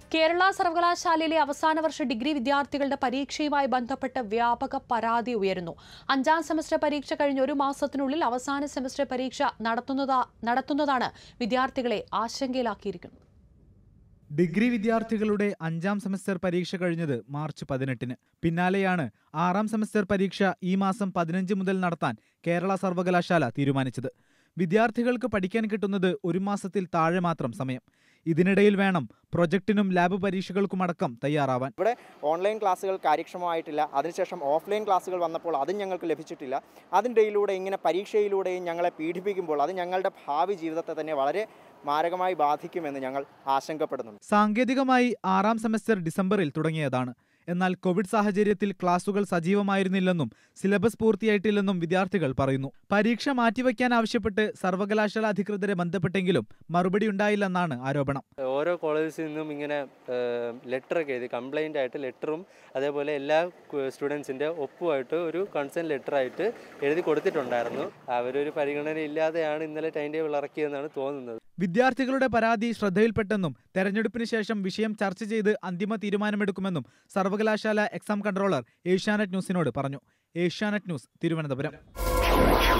കേരള സർവകലാശാലയിലെ അവസാന വർഷ ഡിഗ്രി വിദ്യാർത്ഥികളുടെ പരീക്ഷയുമായി ബന്ധപ്പെട്ട് വ്യാപക പരാതി ഉയരുന്നു അഞ്ചാം സെമസ്റ്റർ പരീക്ഷ കഴിഞ്ഞ് ഒരു മാസത്തിനുള്ളിൽ അവസാന സെമസ്റ്റർ പരീക്ഷ നടത്തുന്നതാ നടത്തുന്നതാണ് വിദ്യാർത്ഥികളെ ആശങ്കയിലാക്കിയിരിക്കുന്നത് ഡിഗ്രി വിദ്യാർത്ഥികളുടെ അഞ്ചാം സെമസ്റ്റർ പരീക്ഷ കഴിഞ്ഞത് മാർച്ച് പതിനെട്ടിന് പിന്നാലെയാണ് ആറാം സെമസ്റ്റർ പരീക്ഷ ഈ മാസം പതിനഞ്ച് മുതൽ നടത്താൻ കേരള സർവകലാശാല തീരുമാനിച്ചത് വിദ്യാർത്ഥികൾക്ക് പഠിക്കാൻ കിട്ടുന്നത് ഒരു മാസത്തിൽ താഴെ മാത്രം സമയം ഇതിനിടയിൽ വേണം പ്രൊജക്ടിനും ലാബ് പരീക്ഷകൾക്കുമടക്കം തയ്യാറാവാൻ ഇവിടെ ഓൺലൈൻ ക്ലാസ്സുകൾ കാര്യക്ഷമമായിട്ടില്ല അതിനുശേഷം ഓഫ്ലൈൻ ക്ലാസ്സുകൾ വന്നപ്പോൾ അതും ഞങ്ങൾക്ക് ലഭിച്ചിട്ടില്ല അതിനിടയിലൂടെ ഇങ്ങനെ പരീക്ഷയിലൂടെയും ഞങ്ങളെ പീഡിപ്പിക്കുമ്പോൾ അത് ഞങ്ങളുടെ ഭാവി ജീവിതത്തെ തന്നെ വളരെ മാരകമായി ബാധിക്കുമെന്ന് ഞങ്ങൾ ആശങ്കപ്പെടുന്നുണ്ട് സാങ്കേതികമായി ആറാം സെമസ്റ്റർ ഡിസംബറിൽ തുടങ്ങിയതാണ് എന്നാൽ കോവിഡ് സാഹചര്യത്തിൽ ക്ലാസുകൾ സജീവമായിരുന്നില്ലെന്നും സിലബസ് പൂർത്തിയായിട്ടില്ലെന്നും വിദ്യാർത്ഥികൾ പറയുന്നു പരീക്ഷ മാറ്റിവെക്കാൻ ആവശ്യപ്പെട്ട് സർവകലാശാല അധികൃതരെ ബന്ധപ്പെട്ടെങ്കിലും മറുപടി ഉണ്ടായില്ലെന്നാണ് ആരോപണം ഓരോ കോളേജിൽ നിന്നും ഇങ്ങനെ ലെറ്ററൊക്കെ എഴുതി കംപ്ലൈൻ്റ് ആയിട്ട് ലെറ്ററും അതേപോലെ എല്ലാ സ്റ്റുഡൻസിൻ്റെ ഒപ്പുമായിട്ട് ഒരു കൺസേൺ ലെറ്ററായിട്ട് എഴുതി കൊടുത്തിട്ടുണ്ടായിരുന്നു അവരൊരു പരിഗണന ഇല്ലാതെയാണ് ഇന്നലെ ടൈം ടേബിൾ ഇറക്കിയതെന്നാണ് തോന്നുന്നത് വിദ്യാർത്ഥികളുടെ പരാതി ശ്രദ്ധയിൽപ്പെട്ടെന്നും തെരഞ്ഞെടുപ്പിന് ശേഷം വിഷയം ചർച്ച ചെയ്ത് അന്തിമ തീരുമാനമെടുക്കുമെന്നും സർവകലാശാല എക്സാം കൺട്രോളർ ഏഷ്യാനെറ്റ് ന്യൂസിനോട് പറഞ്ഞു ഏഷ്യാനെറ്റ് ന്യൂസ് തിരുവനന്തപുരം